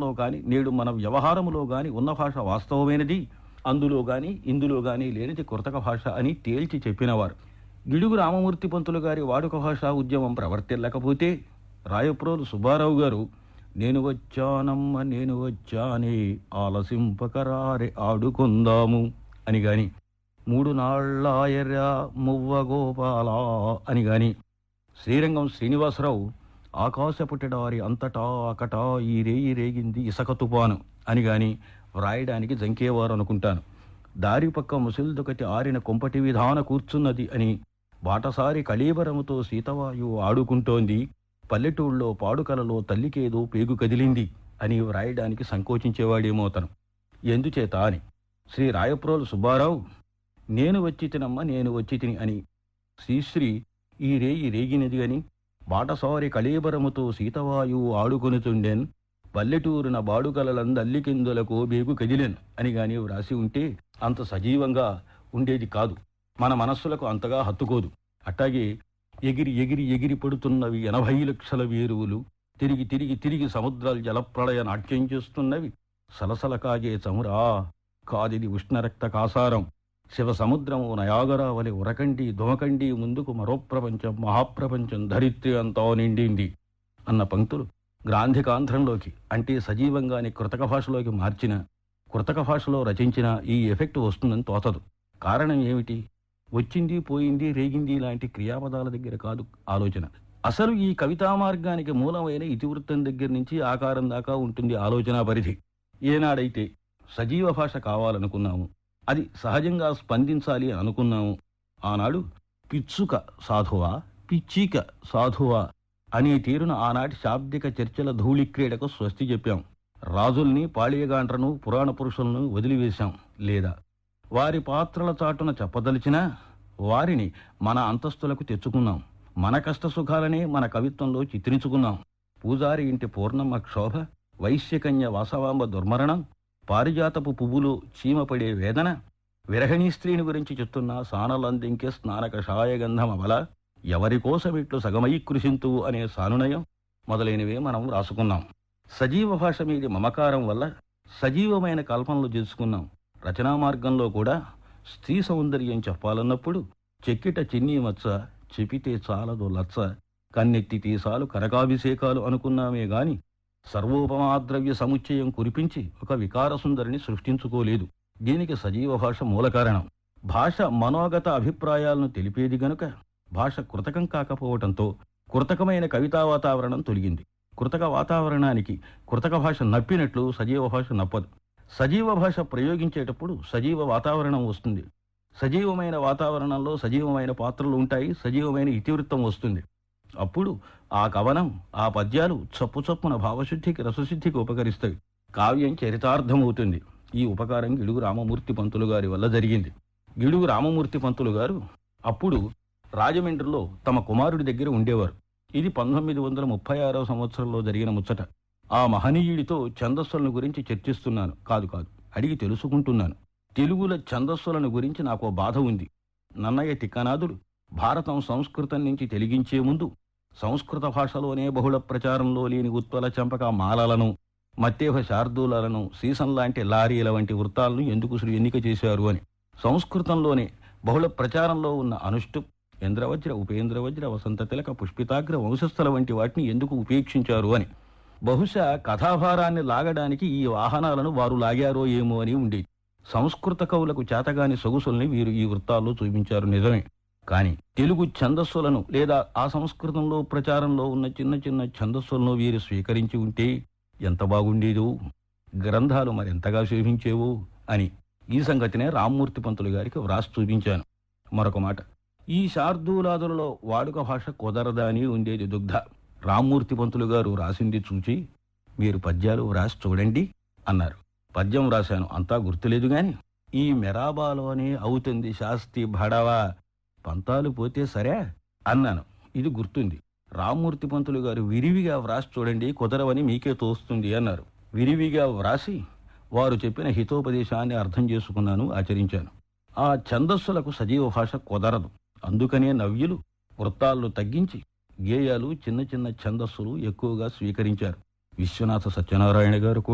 పురాణాలలో గాని నేడు మన వ్యవహారములో గాని ఉన్న భాష వాస్తవమైనది అందులో గాని ఇందులో గాని లేనిది కృతక భాష అని తేల్చి చెప్పినవారు గిడుగు రామమూర్తి పంతులు గారి వాడుక భాషా ఉద్యమం ప్రవర్తిల్లకపోతే రాయప్రోలు సుబ్బారావు గారు నేను వచ్చానమ్మ నేను వచ్చానే ఆలసింపకరారే ఆడుకుందాము అని గాని మూడు నాళ్ళాయర్రా మువ్వ గోపాల అని గాని శ్రీరంగం శ్రీనివాసరావు ఆకాశపుట్టడారి అంతటా అకటా ఈ రేయి రేగింది ఇసక తుపాను అని గాని వ్రాయడానికి జంకేవారు అనుకుంటాను దారి పక్క ముసిల్దొకటి ఆరిన కొంపటి విధాన కూర్చున్నది అని బాటసారి కళీబరముతో సీతవాయువు ఆడుకుంటోంది పల్లెటూళ్ళలో పాడుకలలో తల్లికేదో పేగు కదిలింది అని వ్రాయడానికి సంకోచించేవాడేమో అతను ఎందుచేత అని శ్రీ రాయప్రోలు సుబ్బారావు నేను వచ్చి తినమ్మ నేను వచ్చి తిని అని శ్రీశ్రీ ఈ రేయి రేగినది అని బాటసారి కళీబరముతో సీతవాయువు ఆడుకొనుతుండెన్ పల్లెటూరున బాడుకలలందల్లికిందులకు బేగు కదిలెన్ అని గాని వ్రాసి ఉంటే అంత సజీవంగా ఉండేది కాదు మన మనస్సులకు అంతగా హత్తుకోదు అట్టాగే ఎగిరి ఎగిరి ఎగిరి పడుతున్నవి ఎనభై లక్షల వేరువులు తిరిగి తిరిగి తిరిగి సముద్రాలు జలప్రళయ నాట్యం చేస్తున్నవి సలసల కాగే చమురా కాదిది ఉష్ణరక్త కాసారం శివ సముద్రము నయాగరావలి ఉరకండి ధుమకండి ముందుకు మరో ప్రపంచం మహాప్రపంచం ధరిత్రి అంతా నిండింది అన్న పంక్తులు గ్రాంధికాంధ్రంలోకి అంటే సజీవంగాని కృతక భాషలోకి మార్చిన కృతక భాషలో రచించిన ఈ ఎఫెక్ట్ వస్తుందని తోచదు కారణం ఏమిటి వచ్చింది పోయింది రేగింది లాంటి క్రియాపదాల దగ్గర కాదు ఆలోచన అసలు ఈ కవితా మార్గానికి మూలమైన ఇతివృత్తం దగ్గర నుంచి ఆకారం దాకా ఉంటుంది ఆలోచన పరిధి ఏనాడైతే సజీవ భాష కావాలనుకున్నాము అది సహజంగా స్పందించాలి అని అనుకున్నాము ఆనాడు పిచ్చుక సాధువా పిచ్చిక సాధువా అనే తీరున ఆనాటి శాబ్దిక చర్చల ధూళి క్రీడకు స్వస్తి చెప్పాం రాజుల్ని పాళీయగాండ్రను పురాణ పురుషులను వదిలివేశాం లేదా వారి పాత్రల చాటున చెప్పదలిచినా వారిని మన అంతస్తులకు తెచ్చుకున్నాం మన కష్ట సుఖాలనే మన కవిత్వంలో చిత్రించుకున్నాం పూజారి ఇంటి పూర్ణమ్మ క్షోభ వైశ్యకన్య వాసవాంబ దుర్మరణం పారిజాతపు పువ్వులు చీమపడే వేదన విరహిణీ స్త్రీని గురించి చెప్తున్న సానలందింకే స్నానక షాయగంధం అవల ఎవరి కోసమిట్లు సగమై కృషింతువు అనే సానునయం మొదలైనవే మనం రాసుకున్నాం సజీవ భాష మీది మమకారం వల్ల సజీవమైన కల్పనలు చేసుకున్నాం రచనా మార్గంలో కూడా స్త్రీ సౌందర్యం చెప్పాలన్నప్పుడు చెక్కిట చిన్ని మచ్చ చెపితే చాలదు లచ్చ కన్నెత్తి తీసాలు కనకాభిషేకాలు అనుకున్నామే గాని సర్వోపమాద్రవ్య సముచ్చయం కురిపించి ఒక వికార సుందరిని సృష్టించుకోలేదు దీనికి సజీవ భాష మూల కారణం భాష మనోగత అభిప్రాయాలను తెలిపేది గనుక భాష కృతకం కాకపోవటంతో కృతకమైన కవితా వాతావరణం తొలగింది కృతక వాతావరణానికి కృతక భాష నప్పినట్లు సజీవ భాష నప్పదు సజీవ భాష ప్రయోగించేటప్పుడు సజీవ వాతావరణం వస్తుంది సజీవమైన వాతావరణంలో సజీవమైన పాత్రలు ఉంటాయి సజీవమైన ఇతివృత్తం వస్తుంది అప్పుడు ఆ కవనం ఆ పద్యాలు చప్పు చప్పున భావశుద్ధికి రసశుద్ధికి ఉపకరిస్తాయి కావ్యం చరితార్థమవుతుంది ఈ ఉపకారం గిడుగు రామమూర్తి పంతులు గారి వల్ల జరిగింది గిడుగు రామమూర్తి పంతులు గారు అప్పుడు రాజమండ్రిలో తమ కుమారుడి దగ్గర ఉండేవారు ఇది పంతొమ్మిది వందల ముప్పై ఆరవ సంవత్సరంలో జరిగిన ముచ్చట ఆ మహనీయుడితో ఛందస్సులను గురించి చర్చిస్తున్నాను కాదు కాదు అడిగి తెలుసుకుంటున్నాను తెలుగుల ఛందస్సులను గురించి నాకు బాధ ఉంది నన్నయ్య తిక్కనాథుడు భారతం సంస్కృతం నుంచి తెలిగించే ముందు సంస్కృత భాషలోనే బహుళ ప్రచారంలో లేని ఉత్పల చంపక మాలలను మత్తేహ శార్దూలను సీసం లాంటి లారీల వంటి వృత్తాలను ఎందుకు శ్రీ ఎన్నిక చేశారు అని సంస్కృతంలోనే బహుళ ప్రచారంలో ఉన్న అనుష్టు ఇంద్రవజ్ర ఉపేంద్రవజ్ర వసంత తిలక పుష్పితాగ్ర వంశస్థల వంటి వాటిని ఎందుకు ఉపేక్షించారు అని బహుశా కథాభారాన్ని లాగడానికి ఈ వాహనాలను వారు లాగారో ఏమో అని ఉండేది సంస్కృత కవులకు చేతగాని సొగుసుల్ని వీరు ఈ వృత్తాల్లో చూపించారు నిజమే కాని తెలుగు ఛందస్సులను లేదా ఆ సంస్కృతంలో ప్రచారంలో ఉన్న చిన్న చిన్న ఛందస్సులను వీరు స్వీకరించి ఉంటే ఎంత బాగుండేదో గ్రంథాలు మరెంతగా శోభించేవో అని ఈ సంగతినే రామ్మూర్తి పంతులు గారికి వ్రాసి చూపించాను మరొక మాట ఈ శార్దూలాదులలో వాడుక భాష కుదరదా అని ఉండేది దుగ్ధ రామ్మూర్తి పంతులు గారు రాసింది చూచి మీరు పద్యాలు వ్రాసి చూడండి అన్నారు పద్యం వ్రాశాను అంతా గుర్తులేదు గాని ఈ మెరాబాలోనే అవుతుంది శాస్తి భడవా పంతాలు పోతే సరే అన్నాను ఇది గుర్తుంది రామ్మూర్తి పంతులు గారు విరివిగా వ్రాసి చూడండి కుదరవని మీకే తోస్తుంది అన్నారు విరివిగా వ్రాసి వారు చెప్పిన హితోపదేశాన్ని అర్థం చేసుకున్నాను ఆచరించాను ఆ ఛందస్సులకు సజీవ భాష కుదరదు అందుకనే నవ్యులు వృత్తాలను తగ్గించి గేయాలు చిన్న చిన్న ఛందస్సులు ఎక్కువగా స్వీకరించారు విశ్వనాథ సత్యనారాయణ గారు కూడా